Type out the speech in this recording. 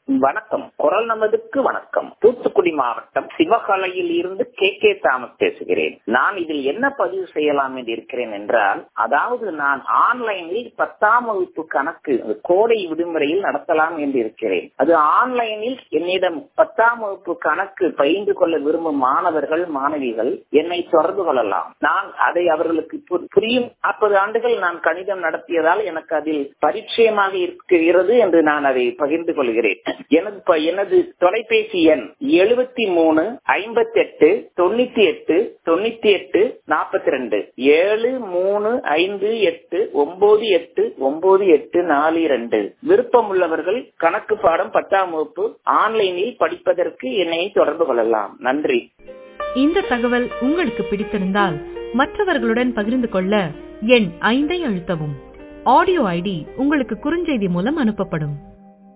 வணக்கம் குரல் நமதுக்கு வணக்கம் தூத்துக்குடி மாவட்டம் சிவகலையில் இருந்து கே கே தாமஸ் பேசுகிறேன் நான் இதில் என்ன பதிவு செய்யலாம் என்று இருக்கிறேன் என்றால் அதாவது நான் ஆன்லைனில் பத்தாம் வகுப்பு கணக்கு கோடை விடுமுறையில் நடத்தலாம் என்று இருக்கிறேன் அது ஆன்லைனில் என்னிடம் பத்தாம் வகுப்பு கணக்கு பயின்று கொள்ள விரும்பும் மாணவர்கள் மாணவிகள் என்னை தொடர்பு கொள்ளலாம் நான் அதை அவர்களுக்கு புரியும் நாற்பது ஆண்டுகள் நான் கணிதம் நடத்தியதால் எனக்கு அதில் பரிச்சயமாக இருக்கிறது என்று நான் அதை பகிர்ந்து கொள்கிறேன் எனது எனது தொலைபேசி எண் எழுபத்தி மூணு ஐம்பத்தி எட்டு தொண்ணூத்தி எட்டு தொண்ணூத்தி எட்டு நாற்பத்தி ரெண்டு ஏழு மூணு ஐந்து எட்டு ஒன்பது எட்டு ஒன்பது எட்டு நாலு இரண்டு விருப்பம் உள்ளவர்கள் கணக்கு பாடம் பத்தாம் வகுப்பு ஆன்லைனில் படிப்பதற்கு என்னை தொடர்பு கொள்ளலாம் நன்றி இந்த தகவல் உங்களுக்கு பிடித்திருந்தால் மற்றவர்களுடன் பகிர்ந்து கொள்ள எண் ஐந்தை அழுத்தவும் ஆடியோ ஐடி உங்களுக்கு குறுஞ்செய்தி மூலம் அனுப்பப்படும்